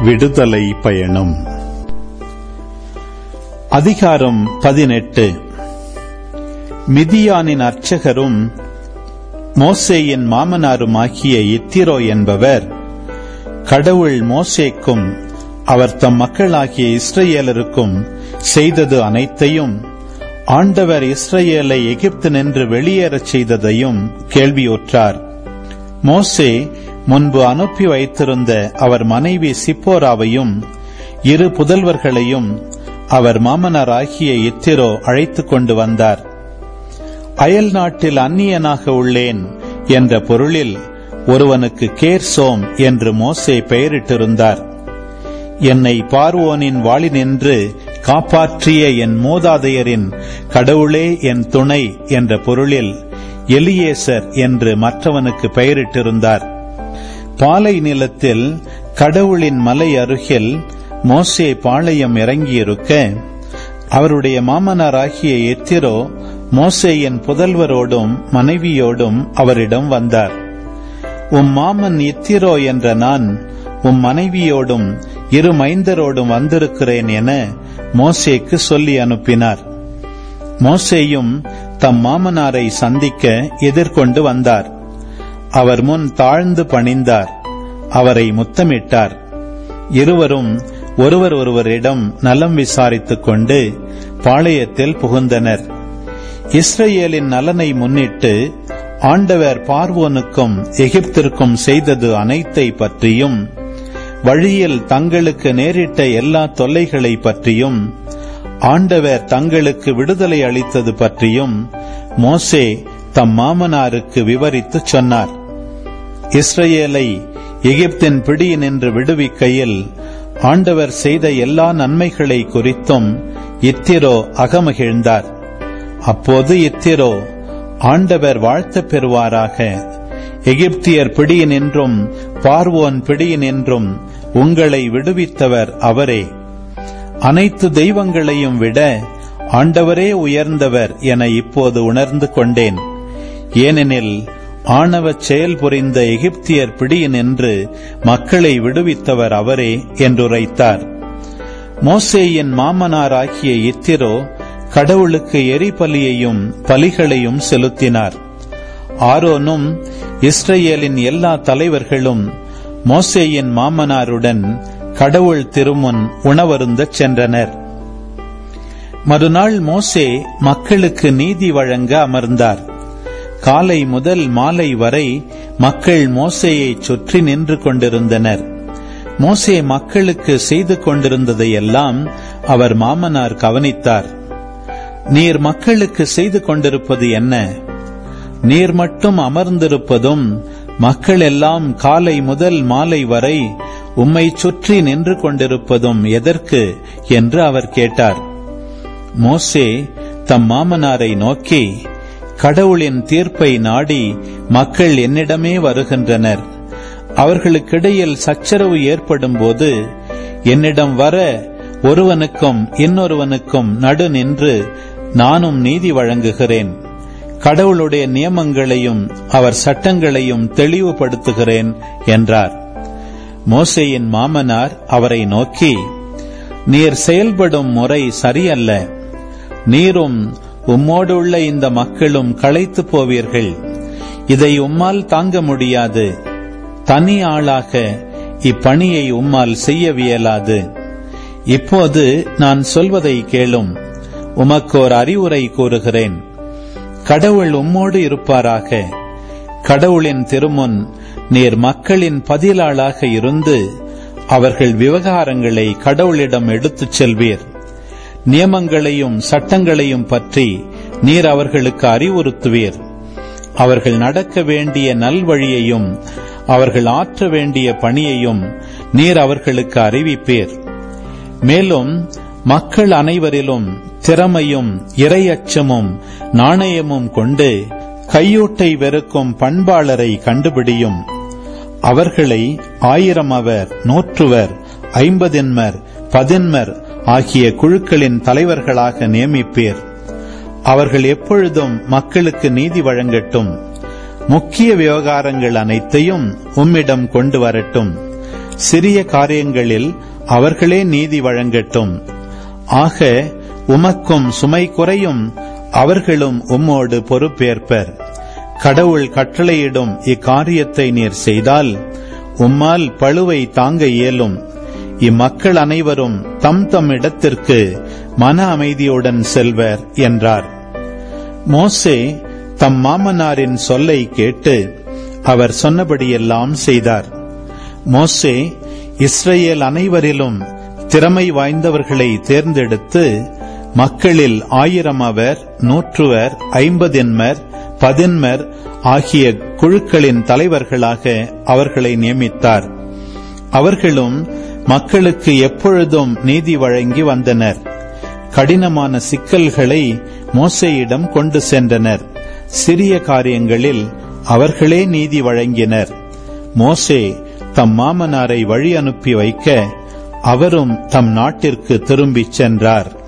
விடுதலை பயணம் அதிகாரம் பதினெட்டு மிதியானின் அர்ச்சகரும் மோசேயின் மாமனாருமாகிய இத்திரோ என்பவர் கடவுள் மோசேக்கும் அவர் தம் மக்களாகிய இஸ்ரேலருக்கும் செய்தது அனைத்தையும் ஆண்டவர் இஸ்ரேலை எகிப்து நின்று வெளியேறச் செய்ததையும் கேள்வியுற்றார் மோசே முன்பு அனுப்பி வைத்திருந்த அவர் மனைவி சிப்போராவையும் இரு புதல்வர்களையும் அவர் மாமனாராகிய இத்திரோ அழைத்துக் கொண்டு வந்தார் அயல் நாட்டில் அந்நியனாக உள்ளேன் என்ற பொருளில் ஒருவனுக்கு கேர்சோம் என்று மோசே பெயரிட்டிருந்தார் என்னை பார்வோனின் வாளினின்று காப்பாற்றிய என் மூதாதையரின் கடவுளே என் துணை என்ற பொருளில் எலியேசர் என்று மற்றவனுக்கு பெயரிட்டிருந்தார் பாலை நிலத்தில் கடவுளின் மலை அருகில் மோசே பாளையம் இறங்கியிருக்க அவருடைய மாமனாராகிய எத்திரோ மோசேயின் புதல்வரோடும் மனைவியோடும் அவரிடம் வந்தார் உம் மாமன் எத்திரோ என்ற நான் உம் மனைவியோடும் இரு மைந்தரோடும் வந்திருக்கிறேன் என மோசேக்கு சொல்லி அனுப்பினார் மோசேயும் தம் மாமனாரை சந்திக்க எதிர்கொண்டு வந்தார் அவர் முன் தாழ்ந்து பணிந்தார் அவரை முத்தமிட்டார் இருவரும் ஒருவர் ஒருவரிடம் நலம் விசாரித்துக் கொண்டு பாளையத்தில் புகுந்தனர் இஸ்ரேலின் நலனை முன்னிட்டு ஆண்டவர் பார்வோனுக்கும் எகிப்திற்கும் செய்தது அனைத்தை பற்றியும் வழியில் தங்களுக்கு நேரிட்ட எல்லா தொல்லைகளை பற்றியும் ஆண்டவர் தங்களுக்கு விடுதலை அளித்தது பற்றியும் மோசே தம் மாமனாருக்கு விவரித்து சொன்னார் இஸ்ரேலை எகிப்தின் பிடியினின்று விடுவிக்கையில் ஆண்டவர் செய்த எல்லா நன்மைகளை குறித்தும் இத்திரோ அகமகிழ்ந்தார் அப்போது இத்திரோ ஆண்டவர் வாழ்த்த பெறுவாராக எகிப்தியர் பிடியினின்றும் பார்வோன் பிடியினின்றும் உங்களை விடுவித்தவர் அவரே அனைத்து தெய்வங்களையும் விட ஆண்டவரே உயர்ந்தவர் என இப்போது உணர்ந்து கொண்டேன் ஏனெனில் ஆணவச் செயல் புரிந்த எகிப்தியர் பிடியினின்று மக்களை விடுவித்தவர் அவரே என்றுரைத்தார் மோசேயின் மாமனாராகிய இத்திரோ கடவுளுக்கு எரிபலியையும் பலிகளையும் செலுத்தினார் ஆரோனும் இஸ்ரேலின் எல்லா தலைவர்களும் மோசேயின் மாமனாருடன் கடவுள் திருமுன் உணவருந்தச் சென்றனர் மறுநாள் மோசே மக்களுக்கு நீதி வழங்க அமர்ந்தார் காலை முதல் மாலை வரை மக்கள் மோசேயை சுற்றி நின்று கொண்டிருந்தனர் மோசே மக்களுக்கு செய்து கொண்டிருந்ததையெல்லாம் அவர் மாமனார் கவனித்தார் நீர் மக்களுக்கு செய்து கொண்டிருப்பது என்ன நீர் மட்டும் அமர்ந்திருப்பதும் மக்கள் எல்லாம் காலை முதல் மாலை வரை உம்மை சுற்றி நின்று கொண்டிருப்பதும் எதற்கு என்று அவர் கேட்டார் மோசே தம் மாமனாரை நோக்கி கடவுளின் தீர்ப்பை நாடி மக்கள் என்னிடமே வருகின்றனர் அவர்களுக்கிடையில் சச்சரவு ஏற்படும் போது என்னிடம் வர ஒருவனுக்கும் இன்னொருவனுக்கும் நடு நின்று நானும் நீதி வழங்குகிறேன் கடவுளுடைய நியமங்களையும் அவர் சட்டங்களையும் தெளிவுபடுத்துகிறேன் என்றார் மோசேயின் மாமனார் அவரை நோக்கி நீர் செயல்படும் முறை சரியல்ல நீரும் உம்மோடுள்ள இந்த மக்களும் களைத்து போவீர்கள் இதை உம்மால் தாங்க முடியாது தனி ஆளாக இப்பணியை உம்மால் செய்யவியலாது இப்போது நான் சொல்வதை கேளும் உமக்கு ஒரு அறிவுரை கூறுகிறேன் கடவுள் உம்மோடு இருப்பாராக கடவுளின் திருமுன் நீர் மக்களின் பதிலாளாக இருந்து அவர்கள் விவகாரங்களை கடவுளிடம் எடுத்துச் செல்வீர் நியமங்களையும் சட்டங்களையும் பற்றி நீர் அவர்களுக்கு அறிவுறுத்துவீர் அவர்கள் நடக்க வேண்டிய நல்வழியையும் அவர்கள் ஆற்ற வேண்டிய பணியையும் நீர் அவர்களுக்கு அறிவிப்பீர் மேலும் மக்கள் அனைவரிலும் திறமையும் இரையச்சமும் நாணயமும் கொண்டு கையூட்டை வெறுக்கும் பண்பாளரை கண்டுபிடியும் அவர்களை ஆயிரம் அவர் நூற்றுவர் ஐம்பதென்மர் பதின்மர் ஆகிய குழுக்களின் தலைவர்களாக நியமிப்பீர் அவர்கள் எப்பொழுதும் மக்களுக்கு நீதி வழங்கட்டும் முக்கிய விவகாரங்கள் அனைத்தையும் உம்மிடம் கொண்டு வரட்டும் சிறிய காரியங்களில் அவர்களே நீதி வழங்கட்டும் ஆக உமக்கும் சுமை குறையும் அவர்களும் உம்மோடு பொறுப்பேற்பர் கடவுள் கட்டளையிடும் இக்காரியத்தை நீர் செய்தால் உம்மால் பழுவை தாங்க இயலும் இம்மக்கள் அனைவரும் தம் தம் இடத்திற்கு மன அமைதியுடன் செல்வர் என்றார் மோசே தம் மாமனாரின் சொல்லை கேட்டு அவர் சொன்னபடியெல்லாம் செய்தார் மோசே இஸ்ரேல் அனைவரிலும் திறமை வாய்ந்தவர்களை தேர்ந்தெடுத்து மக்களில் ஆயிரம் அவர் நூற்றுவர் ஐம்பதின்மர் பதின்மர் ஆகிய குழுக்களின் தலைவர்களாக அவர்களை நியமித்தார் அவர்களும் மக்களுக்கு எப்பொழுதும் நீதி வழங்கி வந்தனர் கடினமான சிக்கல்களை மோசையிடம் கொண்டு சென்றனர் சிறிய காரியங்களில் அவர்களே நீதி வழங்கினர் மோசே தம் மாமனாரை வழி அனுப்பி வைக்க அவரும் தம் நாட்டிற்கு திரும்பிச் சென்றார்